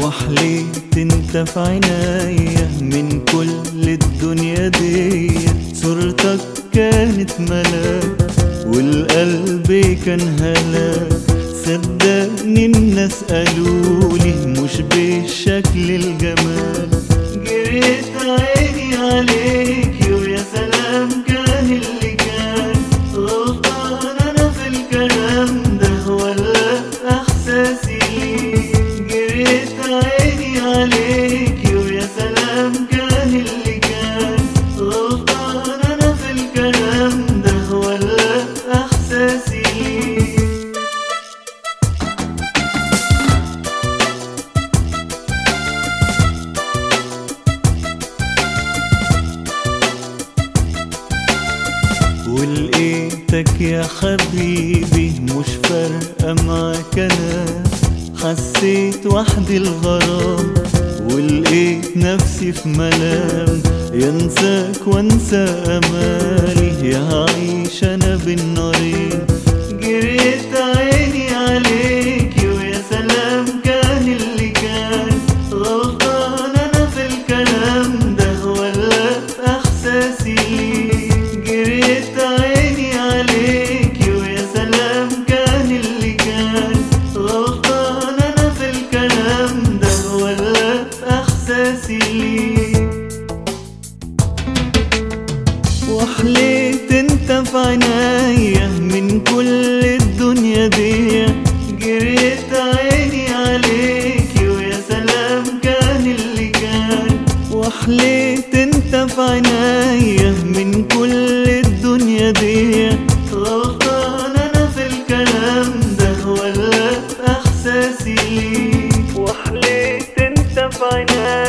وحليت انت في عناية من كل الدنيا دي صورتك كانت ملاك والقلب كان هلاك صدقني الناس قالولي مش بالشكل الجمال جريت عيني عليك ويا سلام كان اللي كان غلطان انا في الكلام ده ولا احساسي ليك جريت عيني عليك ويا سلام كان اللي كان غلطان انا في الكلام ده ولا احساسي ليك ولقيتك يا حبيبي مش فارقة معاك انا حسيت وحدي الغرام ولقيت نفسي في ملام ينساك وانسى امالي يا هعيش انا بالنارين جريت عيني عليك ويا سلام كان اللي كان غلطان انا في الكلام ده ولا احساسي ليك جريت عيني عليك ويا سلام كان اللي كان غلطان انا في الكلام ده ولا احساسي ليك وحليت انت في عناية من كل الدنيا دي جريت عيني عليك ويا سلام كان اللي كان وحليت انت في عناية من كل الدنيا دي غلطان انا في الكلام ده ولا احساسي ليك وحليت انت في عناية